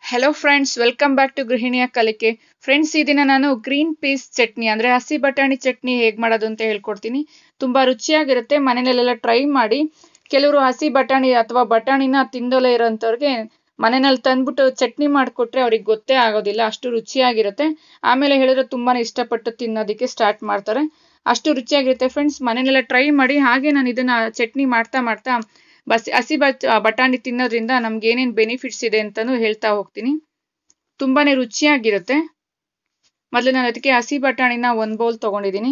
hello friends welcome back to ಗೃಹಿಣಿಯ ಕಲಿಕೆ friends ಈ ದಿನ ನಾನು ಗ್ರೀನ್ ಪೀಸ್ ಚಟ್ನಿ ಅಂದರೆ ಹಸಿ ಬಟಾಣಿ ಚಟ್ನಿ ಹೇಗೆ ಮಾಡೋದು ಅಂತ ಹೇಳ್ಕೊಡ್ತೀನಿ ತುಂಬ ರುಚಿಯಾಗಿರುತ್ತೆ ಮನೆಯಲ್ಲೆಲ್ಲ ಟ್ರೈ ಮಾಡಿ ಕೆಲವರು ಹಸಿ ಬಟಾಣಿ ಅಥವಾ ಬಟಾಣಿನ ತಿಂದಲೇ ಇರೋಂಥವ್ರಿಗೆ ಮನೆಯಲ್ಲಿ ತಂದ್ಬಿಟ್ಟು ಚಟ್ನಿ ಮಾಡಿಕೊಟ್ರೆ ಅವ್ರಿಗೆ ಗೊತ್ತೇ ಆಗೋದಿಲ್ಲ ಅಷ್ಟು ರುಚಿಯಾಗಿರುತ್ತೆ ಆಮೇಲೆ ಹೇಳಿದ್ರೆ ತುಂಬಾ ಇಷ್ಟಪಟ್ಟು ತಿನ್ನೋದಕ್ಕೆ ಸ್ಟಾರ್ಟ್ ಮಾಡ್ತಾರೆ ಅಷ್ಟು ರುಚಿಯಾಗಿರುತ್ತೆ ಫ್ರೆಂಡ್ಸ್ ಮನೆಯಲ್ಲೆಲ್ಲ ಟ್ರೈ ಮಾಡಿ ಹಾಗೆ ನಾನು ಇದನ್ನು ಚಟ್ನಿ ಮಾಡ್ತಾ ಮಾಡ್ತಾ ಬಸ್ ಹಸಿ ಬಟ್ ಬಟಾಣಿ ತಿನ್ನೋದ್ರಿಂದ ನಮ್ಗೆ ಏನೇನು ಬೆನಿಫಿಟ್ಸ್ ಇದೆ ಅಂತಲೂ ಹೇಳ್ತಾ ಹೋಗ್ತೀನಿ ತುಂಬಾ ರುಚಿಯಾಗಿರುತ್ತೆ ಮೊದಲು ನಾನು ಅದಕ್ಕೆ ಹಸಿ ಬಟಾಣಿನ ಒಂದು ಬೌಲ್ ತೊಗೊಂಡಿದ್ದೀನಿ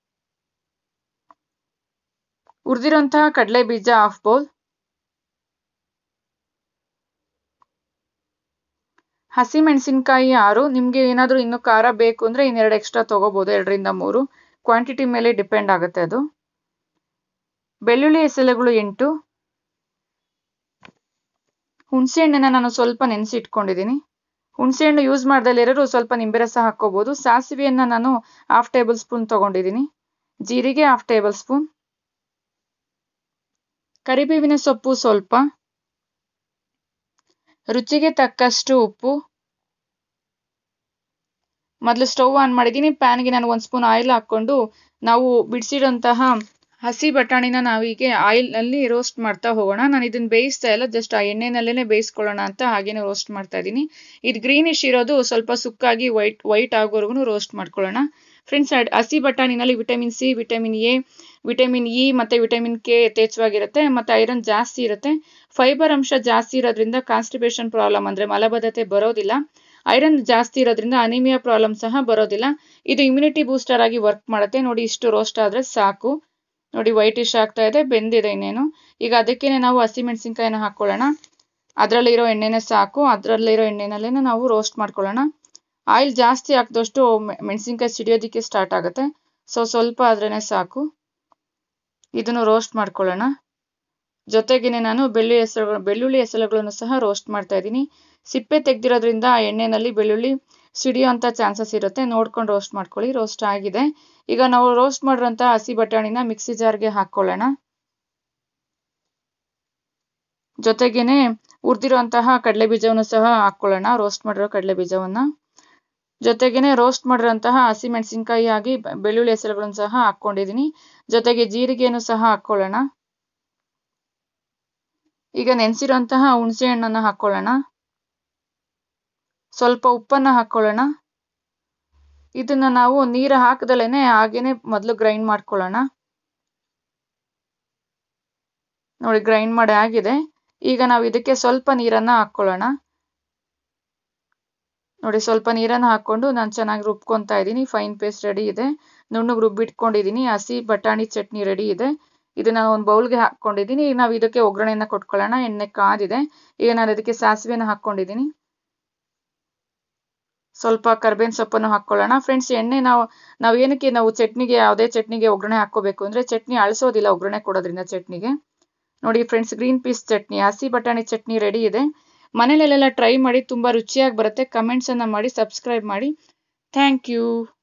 ಹುರಿದಿರೋಂತಹ ಕಡಲೆ ಬೀಜ ಹಾಫ್ ಬೌಲ್ ಹಸಿ ಮೆಣಸಿನ್ಕಾಯಿ ಆರು ನಿಮಗೆ ಏನಾದರೂ ಇನ್ನೂ ಖಾರ ಬೇಕು ಅಂದರೆ ಇನ್ನೆರಡು ಎಕ್ಸ್ಟ್ರಾ ತೊಗೋಬೋದು ಎರಡರಿಂದ ಮೂರು ಕ್ವಾಂಟಿಟಿ ಮೇಲೆ ಡಿಪೆಂಡ್ ಆಗುತ್ತೆ ಅದು ಬೆಳ್ಳುಳ್ಳಿ ಎಸೆಲೆಗಳು ಎಂಟು ಹುಣಸೆಹಣ್ಣನ್ನ ನಾನು ಸ್ವಲ್ಪ ನೆನೆಸಿ ಇಟ್ಕೊಂಡಿದ್ದೀನಿ ಹುಣಸೆಹಣ್ಣು ಯೂಸ್ ಮಾಡ್ದಲ್ಲಿರೋರು ಸ್ವಲ್ಪ ನಿಂಬೆ ರಸ ಹಾಕ್ಕೋಬೋದು ಸಾಸಿವೆಯನ್ನು ನಾನು ಹಾಫ್ ಟೇಬಲ್ ಸ್ಪೂನ್ ತೊಗೊಂಡಿದ್ದೀನಿ ಜೀರಿಗೆ ಹಾಫ್ ಟೇಬಲ್ ಸ್ಪೂನ್ ಕರಿಬೇವಿನ ಸೊಪ್ಪು ಸ್ವಲ್ಪ ರುಚಿಗೆ ತಕ್ಕಷ್ಟು ಉಪ್ಪು ಮೊದಲು ಸ್ಟವ್ ಆನ್ ಮಾಡಿದ್ದೀನಿ ಪ್ಯಾನ್ಗೆ ನಾನು ಒಂದು ಸ್ಪೂನ್ ಆಯಿಲ್ ಹಾಕ್ಕೊಂಡು ನಾವು ಬಿಡಿಸಿರೋಂತಹ ಹಸಿ ಬಟಾಣಿನ ನಾವೀಗೆ ಆಯಿಲ್ನಲ್ಲಿ ರೋಸ್ಟ್ ಮಾಡ್ತಾ ಹೋಗೋಣ ನಾನು ಇದನ್ನು ಬೇಯಿಸ್ತಾ ಇಲ್ಲ ಜಸ್ಟ್ ಆ ಎಣ್ಣೆನಲ್ಲೇ ಬೇಯಿಸ್ಕೊಳ್ಳೋಣ ಅಂತ ಹಾಗೇನೆ ರೋಸ್ಟ್ ಮಾಡ್ತಾ ಇದ್ದೀನಿ ಇದು ಗ್ರೀನಿಶ್ ಇರೋದು ಸ್ವಲ್ಪ ಸುಕ್ಕಾಗಿ ವೈಟ್ ವೈಟ್ ಆಗೋವರೆಗೂ ರೋಸ್ಟ್ ಮಾಡ್ಕೊಳ್ಳೋಣ ಫ್ರೆಂಡ್ಸ್ ಹಸಿ ಬಟಾಣಿನಲ್ಲಿ vitamin C vitamin A vitamin E ಮತ್ತು ವಿಟಮಿನ್ ಕೆ ಯಥೇಚ್ಛವಾಗಿರುತ್ತೆ ಮತ್ತು ಐರನ್ ಜಾಸ್ತಿ ಇರುತ್ತೆ ಫೈಬರ್ ಅಂಶ ಜಾಸ್ತಿ ಇರೋದ್ರಿಂದ ಕಾನ್ಸ್ಟಿಪೇಷನ್ ಪ್ರಾಬ್ಲಮ್ ಅಂದರೆ ಮಲಬದ್ಧತೆ ಬರೋದಿಲ್ಲ ಐರನ್ ಜಾಸ್ತಿ ಇರೋದ್ರಿಂದ ಅನಿಮಿಯಾ ಪ್ರಾಬ್ಲಮ್ ಸಹ ಬರೋದಿಲ್ಲ ಇದು ಇಮ್ಯುನಿಟಿ ಬೂಸ್ಟರ್ ಆಗಿ ವರ್ಕ್ ಮಾಡುತ್ತೆ ನೋಡಿ ಇಷ್ಟು ರೋಸ್ಟ್ ಆದರೆ ಸಾಕು ನೋಡಿ ವೈಟಿಶ್ ಆಗ್ತಾ ಇದೆ ಬೆಂದಿದೆ ಇನ್ನೇನು ಈಗ ಅದಕ್ಕೇನೆ ನಾವು ಹಸಿಮೆಣಸಿನ್ಕಾಯಿನ ಹಾಕ್ಕೊಳ್ಳೋಣ ಅದರಲ್ಲಿರೋ ಎಣ್ಣೆನೇ ಸಾಕು ಅದರಲ್ಲಿರೋ ಎಣ್ಣೆನಲ್ಲೇ ನಾವು ರೋಸ್ಟ್ ಮಾಡ್ಕೊಳ್ಳೋಣ ಆಯಿಲ್ ಜಾಸ್ತಿ ಹಾಕಿದಷ್ಟು ಮೆಣಸಿನ್ಕಾಯಿ ಸಿಡಿಯೋದಕ್ಕೆ ಸ್ಟಾರ್ಟ್ ಆಗುತ್ತೆ ಸೊ ಸ್ವಲ್ಪ ಆದ್ರೇ ಸಾಕು ಇದನ್ನು ರೋಸ್ಟ್ ಮಾಡ್ಕೊಳ್ಳೋಣ ಜೊತೆಗೇನೆ ನಾನು ಬೆಳ್ಳುಳ್ಳಿ ಹೆಸರುಗಳು ಬೆಳ್ಳುಳ್ಳಿ ಹೆಸರುಗಳನ್ನು ಸಹ ರೋಸ್ಟ್ ಮಾಡ್ತಾ ಇದ್ದೀನಿ ಸಿಪ್ಪೆ ತೆಗೆದಿರೋದ್ರಿಂದ ಆ ಎಣ್ಣೆನಲ್ಲಿ ಬೆಳ್ಳುಳ್ಳಿ ಸಿಡಿಯೋಂಥ ಚಾನ್ಸಸ್ ಇರುತ್ತೆ ನೋಡ್ಕೊಂಡು ರೋಸ್ಟ್ ಮಾಡ್ಕೊಳ್ಳಿ ರೋಸ್ಟ್ ಆಗಿದೆ ಈಗ ನಾವು ರೋಸ್ಟ್ ಮಾಡಿರೋಂಥ ಹಸಿ ಬಟಾಣಿನ ಮಿಕ್ಸಿ ಜಾರ್ಗೆ ಹಾಕ್ಕೊಳ್ಳೋಣ ಜೊತೆಗೇನೆ ಹುರಿದಿರುವಂತಹ ಕಡಲೆ ಬೀಜವನ್ನು ಸಹ ಹಾಕ್ಕೊಳ್ಳೋಣ ರೋಸ್ಟ್ ಮಾಡಿರೋ ಕಡಲೆ ಬೀಜವನ್ನ ಜೊತೆಗೇನೆ ರೋಸ್ಟ್ ಮಾಡಿರೋಂತಹ ಹಸಿ ಮೆಣಸಿನ್ಕಾಯಿ ಆಗಿ ಬೆಳ್ಳುಳ್ಳಿ ಹೆಸರುಗಳನ್ನು ಸಹ ಹಾಕ್ಕೊಂಡಿದ್ದೀನಿ ಜೊತೆಗೆ ಜೀರಿಗೆಯನ್ನು ಸಹ ಹಾಕ್ಕೊಳ್ಳೋಣ ಈಗ ನೆನೆಸಿರೋಂತಹ ಹುಣಸೆ ಹಣ್ಣನ್ನು ಹಾಕ್ಕೊಳ್ಳೋಣ ಸ್ವಲ್ಪ ಉಪ್ಪನ್ನು ಹಾಕ್ಕೊಳ್ಳೋಣ ಇದನ್ನ ನಾವು ನೀರು ಹಾಕದಲೇನೆ ಹಾಗೇನೆ ಮೊದಲು ಗ್ರೈಂಡ್ ಮಾಡ್ಕೊಳ್ಳೋಣ ನೋಡಿ ಗ್ರೈಂಡ್ ಮಾಡಿ ಆಗಿದೆ ಈಗ ನಾವು ಇದಕ್ಕೆ ಸ್ವಲ್ಪ ನೀರನ್ನ ಹಾಕ್ಕೊಳ್ಳೋಣ ನೋಡಿ ಸ್ವಲ್ಪ ನೀರನ್ನು ಹಾಕ್ಕೊಂಡು ನಾನು ಚೆನ್ನಾಗಿ ರುಬ್ಕೊತಾ ಇದ್ದೀನಿ ಫೈನ್ ಪೇಸ್ಟ್ ರೆಡಿ ಇದೆ ನುಣ್ಣಗೆ ರುಬ್ಬಿಟ್ಕೊಂಡಿದ್ದೀನಿ ಹಸಿ ಬಟಾಣಿ ಚಟ್ನಿ ರೆಡಿ ಇದೆ ಇದನ್ನ ಒಂದು ಬೌಲ್ಗೆ ಹಾಕ್ಕೊಂಡಿದ್ದೀನಿ ಈಗ ನಾವು ಇದಕ್ಕೆ ಒಗ್ಗರಣೆಯನ್ನು ಕೊಟ್ಕೊಳ್ಳೋಣ ಎಣ್ಣೆ ಕಾದಿದೆ ಈಗ ನಾನು ಇದಕ್ಕೆ ಸಾಸಿವೆನ ಹಾಕ್ಕೊಂಡಿದ್ದೀನಿ ಸ್ವಲ್ಪ ಕರ್ಬೇವಿನ ಸೊಪ್ಪನ್ನು ಹಾಕ್ಕೊಳ್ಳೋಣ ಫ್ರೆಂಡ್ಸ್ ಎಣ್ಣೆ ನಾವು ನಾವು ಏನಕ್ಕೆ ನಾವು ಚಟ್ನಿಗೆ ಯಾವುದೇ ಚಟ್ನಿಗೆ ಒಗ್ಗರಣೆ ಹಾಕ್ಕೋಬೇಕು ಅಂದರೆ ಚಟ್ನಿ ಅಳಿಸೋದಿಲ್ಲ ಒಗ್ಗರಣೆ ಕೊಡೋದ್ರಿಂದ ಚಟ್ನಿಗೆ ನೋಡಿ ಫ್ರೆಂಡ್ಸ್ ಗ್ರೀನ್ ಪೀಸ್ ಚಟ್ನಿ ಹಸಿ ಬಟಾಣಿ ಚಟ್ನಿ ರೆಡಿ ಇದೆ ಮನೇಲೆಲ್ಲ ಟ್ರೈ ಮಾಡಿ ತುಂಬ ರುಚಿಯಾಗಿ ಬರುತ್ತೆ ಕಮೆಂಟ್ಸನ್ನು ಮಾಡಿ ಸಬ್ಸ್ಕ್ರೈಬ್ ಮಾಡಿ ಥ್ಯಾಂಕ್ ಯು